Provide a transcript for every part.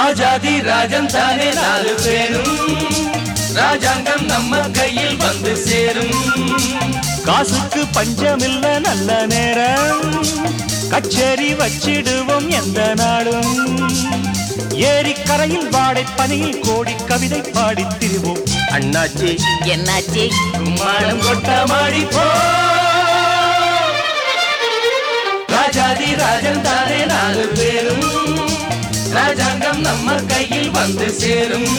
ராஜாதி ராஜன் தானே நாலு பேரும் ராஜாங்கம் நம்ம கையில் வந்து சேரும் காசுக்கு பஞ்சமில்ல நல்ல நேரம் கச்சேரி வச்சிடுவோம் எந்த நாளும் ஏரிக்கரையில் வாடை பனியில் கோடி கவிதை பாடித் திரிவோம் அண்ணாச்சி என்னாச்சு கும்மாளம் கொட்டமாடி போ ராஜாதி ராஜன் தானே நாலு பேரும் ராஜாங்கம் நம்ம கையில் வந்து சேரும்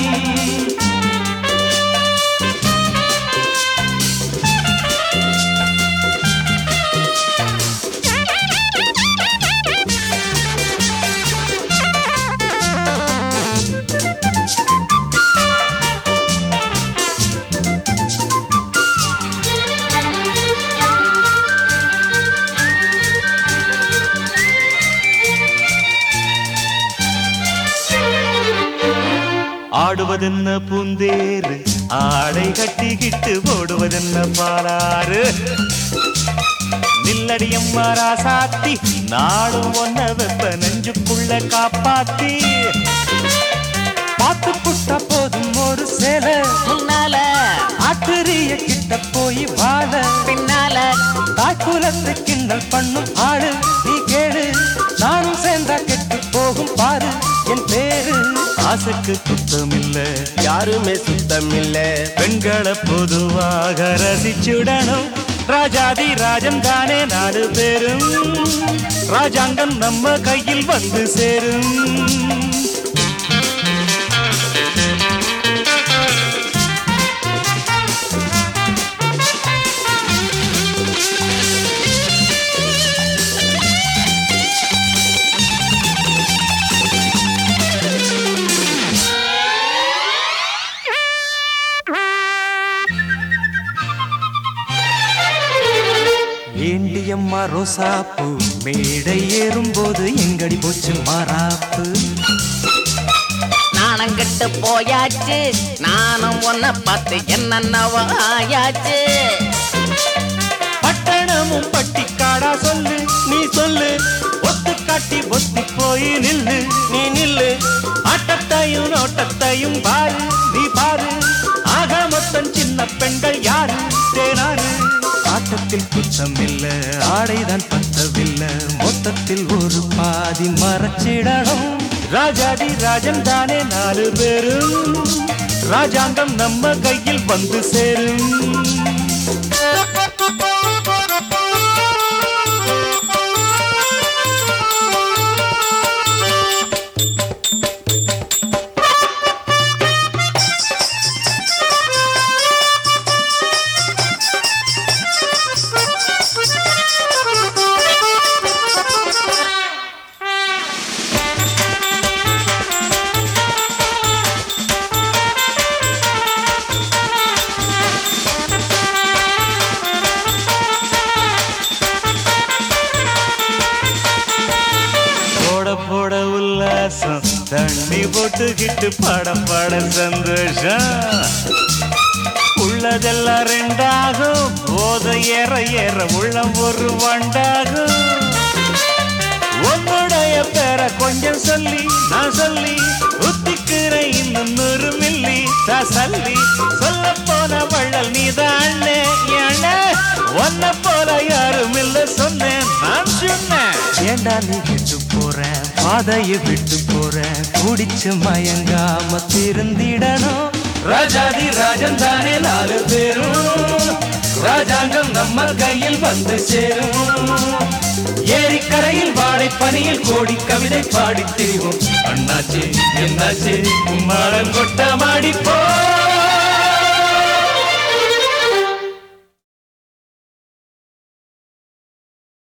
ஆடுவதென்ன பூந்தேரு ஆடை கட்டிக்கிட்டு ஓடுவதென்ன பாலாறு நில்லடியம்மா ராசாத்தி நாடும் ஒன்ன வெப்ப நெஞ்சுக்குள்ள காப்பாத்தி பார்த்து புட்டா போதும் ஒரு சேலை முன்னால ஆட்டுரிய கிட்ட போய் வாழ பின்னால தாக்குலத்தை கிண்டல் பண்ணும் ஆளு நீ கேளு நானும் சேர்ந்தா கெட்டு போகும் பாரு என் பேரு ஆசைக்கு குத்தம் இல்ல யாருமே சுத்தம் இல்ல பெண்களை பொதுவாக ரசிச்சுடணும் ராஜாதி ராஜன் தானே நாலு பேரும் ராஜாங்கம் நம்ம கையில் வந்து சேரும் ஏண்டியம்மா ரோசாப்பூ மேடை ஏறும்போது எங்கடி போச்சு மாறாப்பு நாணங்கட்டு போயாச்சு நானும் உன்னை பார்த்து என்னென்னவோ ஆயாச்சு பட்டணமும் பட்டிக்காடா சொல்லு நீ சொல்லு ஒத்து காட்டி ஒத்தி போய் நில்லு நீ நில்லு ஆட்டத்தையும் நோட்டத்தையும் பாரு நீ பாரு ஆக மொத்தம் சின்ன பெண்கள் யாரு தேனாரு ஆட்டத்தில் குற்றம் இல்ல ஆடைதான் பத்தவில்லை மொத்தத்தில் ஒரு பாதி மறைச்சிடணும் ராஜாதி ராஜன் தானே நாலு பேரும் ராஜாங்கம் நம்ம கையில் வந்து சேரும் போட போட உல்லாசம் தண்ணி போட்டுக்கிட்டு படம் பாட சந்தோஷம் உள்ளதெல்லாம் ரெண்டாகும் போத ஏற ஏற உள்ளம் ஒரு வண்டாகும் உன்னுடைய பேரை கொஞ்சம் சொல்லி நான் சொல்லி உத்திக்கிறேன் இன்னும் நூறு மில்லி தசல்லி சொல்ல போன வள்ளல் நீதான் ஒன்ன போல யாரும் இல்ல சொன்னேன் நான் சொன்னேன் ஏண்டா நீ விட்டு போற பாதையை விட்டு போற குடிச்சு மயங்காம திருந்திடணும் ராஜாதி ராஜன் தானே நாலு பேரும் ராஜாங்கம் நம்ம கையில் வந்து சேரும் ஏரிக்கரையில் வாடை பனியில் கோடி கவிதை பாடித் திரிவோம் அண்ணாச்சி என்னாச்சு கும்மாளம் கொட்டமாடி போ